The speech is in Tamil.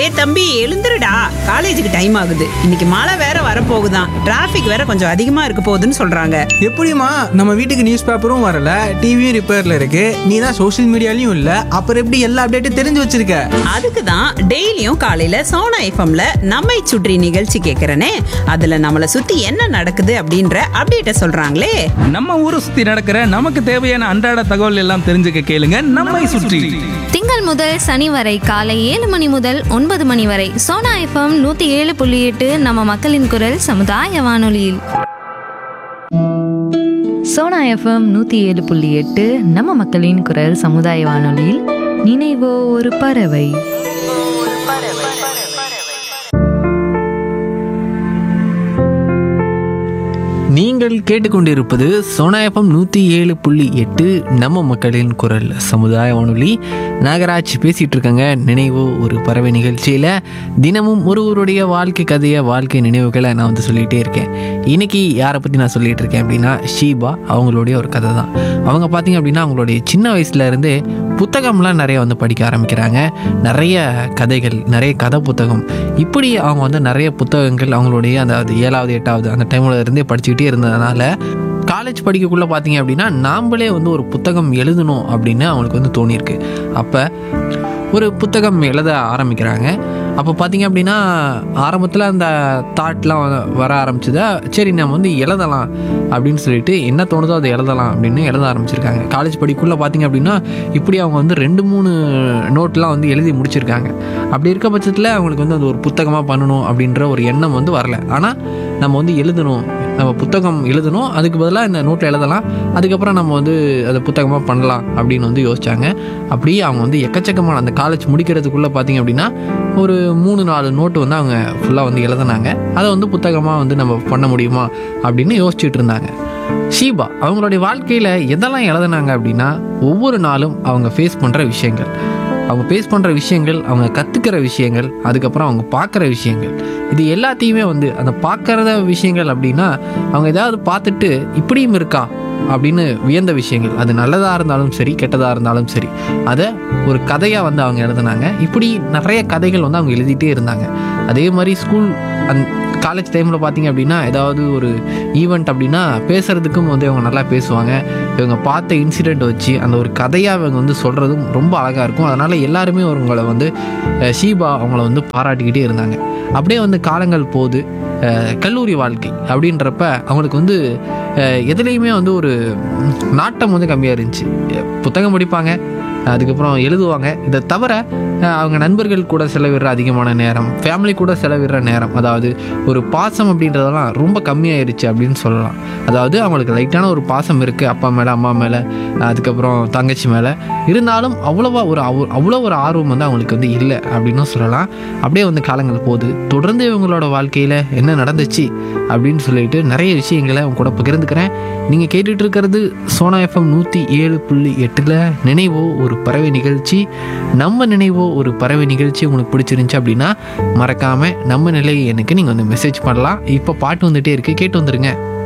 டேய் தம்பி எழுந்துருடா காலேஜுக்கு டைம் ஆகுது இன்னைக்கு மழை வேற வரப்போகுதான் டிராஃபிக் வேற கொஞ்சம் அதிகமா இருக்க போகுதுன்னு சொல்றாங்க எப்படிம்மா நம்ம வீட்டுக்கு நியூஸ் பேப்பரும் வரல டிவியும் ரிப்பேர்ல இருக்கு நீ தான் சோஷியல் மீடியாலையும் இல்ல அப்புறம் எப்படி எல்லா அப்டேட்டும் தெரிஞ்சு வச்சிருக்க அதுக்கு தான் டெய்லியும் காலையில சோனா எஃப்எம்ல நம்மை சுற்றி நிகழ்ச்சி கேட்கறனே அதுல நம்மள சுத்தி என்ன நடக்குது அப்படின்ற அப்டேட்ட சொல்றாங்களே நம்ம ஊரை சுத்தி நடக்கிற நமக்கு தேவையான அன்றாட தகவல் எல்லாம் தெரிஞ்சுக்க கேளுங்க நம்மை சுற்றி திங்கள் முதல் சனி வரை காலை ஏழு மணி முதல் ஒன்பது மணி வரை சோனா எஃப்எம் நூத்தி ஏழு புள்ளி எட்டு நம்ம மக்களின் குரல் சமுதாய வானொலியில் சோனா எஃப்எம் நூற்றி ஏழு புள்ளி எட்டு நம்ம மக்களின் குரல் சமுதாய வானொலியில் நினைவோ ஒரு பறவை நீங்கள் கேட்டுக்கொண்டிருப்பது சோனாயப்பம் நூற்றி ஏழு புள்ளி எட்டு நம்ம மக்களின் குரல் சமுதாய வானொலி நாகராஜ் பேசிகிட்டு இருக்கங்க நினைவு ஒரு பறவை நிகழ்ச்சியில் தினமும் ஒருவருடைய வாழ்க்கை கதையை வாழ்க்கை நினைவுகளை நான் வந்து சொல்லிகிட்டே இருக்கேன் இன்னைக்கு யாரை பற்றி நான் சொல்லிகிட்டு இருக்கேன் அப்படின்னா ஷீபா அவங்களுடைய ஒரு கதை தான் அவங்க பார்த்தீங்க அப்படின்னா அவங்களுடைய சின்ன வயசுல இருந்தே புத்தகம்லாம் நிறைய வந்து படிக்க ஆரம்பிக்கிறாங்க நிறைய கதைகள் நிறைய கதை புத்தகம் இப்படி அவங்க வந்து நிறைய புத்தகங்கள் அவங்களுடைய அந்த அது ஏழாவது எட்டாவது அந்த டைமில் இருந்தே படிச்சுக்கிட்டே இருந்ததுனால காலேஜ் படிக்கக்குள்ளே பார்த்தீங்க அப்படின்னா நாம்ளே வந்து ஒரு புத்தகம் எழுதணும் அப்படின்னு அவங்களுக்கு வந்து தோணியிருக்கு அப்போ ஒரு புத்தகம் எழுத ஆரம்பிக்கிறாங்க அப்போ பார்த்தீங்க அப்படின்னா ஆரம்பத்தில் அந்த தாட்லாம் வர ஆரம்பிச்சதா சரி நம்ம வந்து எழுதலாம் அப்படின்னு சொல்லிட்டு என்ன தோணுதோ அதை எழுதலாம் அப்படின்னு எழுத ஆரம்பிச்சிருக்காங்க காலேஜ் படிக்குள்ளே பார்த்தீங்க அப்படின்னா இப்படி அவங்க வந்து ரெண்டு மூணு நோட்லாம் வந்து எழுதி முடிச்சிருக்காங்க அப்படி இருக்க பட்சத்தில் அவங்களுக்கு வந்து அது ஒரு புத்தகமாக பண்ணணும் அப்படின்ற ஒரு எண்ணம் வந்து வரல ஆனால் நம்ம வந்து எழுதணும் நம்ம புத்தகம் எழுதணும் அதுக்கு பதிலாக இந்த நோட்டில் எழுதலாம் அதுக்கப்புறம் நம்ம வந்து அதை புத்தகமாக பண்ணலாம் அப்படின்னு வந்து யோசிச்சாங்க அப்படியே அவங்க வந்து எக்கச்சக்கமான அந்த காலேஜ் முடிக்கிறதுக்குள்ளே பார்த்தீங்க அப்படின்னா ஒரு மூணு நாலு நோட்டு வந்து அவங்க ஃபுல்லாக வந்து எழுதுனாங்க அதை வந்து புத்தகமாக வந்து நம்ம பண்ண முடியுமா அப்படின்னு யோசிச்சுட்டு இருந்தாங்க ஷீபா அவங்களுடைய வாழ்க்கையில் எதெல்லாம் எழுதுனாங்க அப்படின்னா ஒவ்வொரு நாளும் அவங்க ஃபேஸ் பண்ணுற விஷயங்கள் அவங்க ஃபேஸ் பண்ணுற விஷயங்கள் அவங்க கற்றுக்கிற விஷயங்கள் அதுக்கப்புறம் அவங்க பார்க்குற விஷயங்கள் இது எல்லாத்தையுமே வந்து அந்த பார்க்குறத விஷயங்கள் அப்படின்னா அவங்க ஏதாவது பார்த்துட்டு இப்படியும் இருக்கா அப்படின்னு வியந்த விஷயங்கள் அது நல்லதாக இருந்தாலும் சரி கெட்டதாக இருந்தாலும் சரி அதை ஒரு கதையாக வந்து அவங்க எழுதுனாங்க இப்படி நிறைய கதைகள் வந்து அவங்க எழுதிட்டே இருந்தாங்க அதே மாதிரி ஸ்கூல் அந் காலேஜ் டைமில் பார்த்தீங்க அப்படின்னா ஏதாவது ஒரு ஈவெண்ட் அப்படின்னா பேசுகிறதுக்கும் வந்து இவங்க நல்லா பேசுவாங்க இவங்க பார்த்த இன்சிடெண்ட் வச்சு அந்த ஒரு கதையாக இவங்க வந்து சொல்கிறதும் ரொம்ப அழகாக இருக்கும் அதனால் எல்லாருமே அவங்கள வந்து அஹ், ஷீபா அவங்கள வந்து பாராட்டிக்கிட்டே இருந்தாங்க அப்படியே வந்து காலங்கள் போகுது அஹ், கல்லூரி வாழ்க்கை அப்படின்றப்ப அவங்களுக்கு வந்து அஹ், எதுலேயுமே வந்து ஒரு ம், நாட்டம் வந்து கம்மியாக இருந்துச்சு அஹ், புத்தகம் படிப்பாங்க அதுக்கப்புறம் எழுதுவாங்க இதை தவிர அஹ், அவங்க நண்பர்கள் கூட செலவிடுற அதிகமான நேரம் ஃபேமிலி கூட செலவிடுற நேரம் அதாவது ஒரு பாசம் அப்படின்றதெல்லாம் ரொம்ப கம்மியாயிருச்சு அப்படின்னு சொல்லலாம் அதாவது அவங்களுக்கு லைட்டான ஒரு பாசம் இருக்குது அப்பா மேலே அம்மா மேலே அதுக்கப்புறம் தங்கச்சி மேலே இருந்தாலும் அவ்வளோவா ஒரு அவ- அவ்வளோ ஒரு ஆர்வம் வந்து அவங்களுக்கு வந்து இல்லை அப்படின்னும் சொல்லலாம் அப்படியே வந்து காலங்கள் போகுது தொடர்ந்து இவங்களோட வாழ்க்கையில் என்ன நடந்துச்சு அப்படின்னு சொல்லிட்டு நிறைய விஷயங்களை அவங்க கூட பகிர்ந்துக்கிறேன் நீங்கள் கேட்டுட்டு இருக்கிறது சோனா எஃப்எம் நூற்றி ஏழு புள்ளி எட்டில் நினைவோ ஒரு பறவை நிகழ்ச்சி நம்ம நினைவோ ஒரு பறவை நிகழ்ச்சி உங்களுக்கு பிடிச்சிருந்துச்சு அப்படின்னா மறக்காமல் நம்ம நிலை எனக்கு நீங்கள் வந்து மெசேஜ் பண்ணலாம் இப்போ பாட்டு வந்துட்டே இருக்கு கேட்டு வந்துருங்க